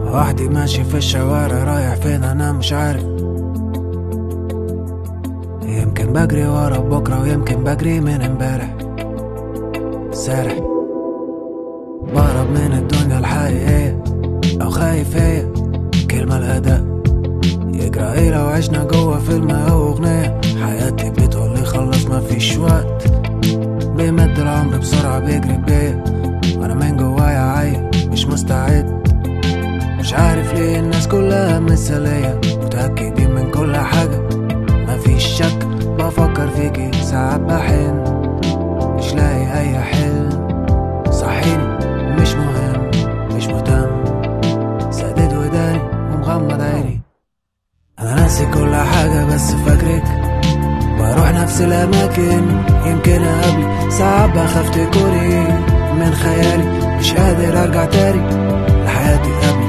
وحدي ماشي في الشوارع رايح فين انا مش عارف يمكن بجري ورا بكرة ويمكن بجري من امبارح سارح بهرب من الدنيا الحقيقية أو خايف هي كلمة الأداء يجرى ايه لو عشنا جوا فيلم أو أغنية حياتي بتقولي خلص مفيش وقت بيمد العمر بسرعة بيجري بيا وأنا من جوايا عايق مش مستعد مش عارف ليه الناس كلها مثالية متأكدين من كل حاجة مفيش شك بفكر فيكي ساعات بحن مش لاقي أي حل صحيني مش مهم مش مهتم سدد وداني ومغمض عيني أنا ناسي كل حاجة بس فاكرك بروح نفس الأماكن يمكن أقابلك ساعات بخاف تكوني من خيالي مش قادر أرجع تاني لحياتي قبل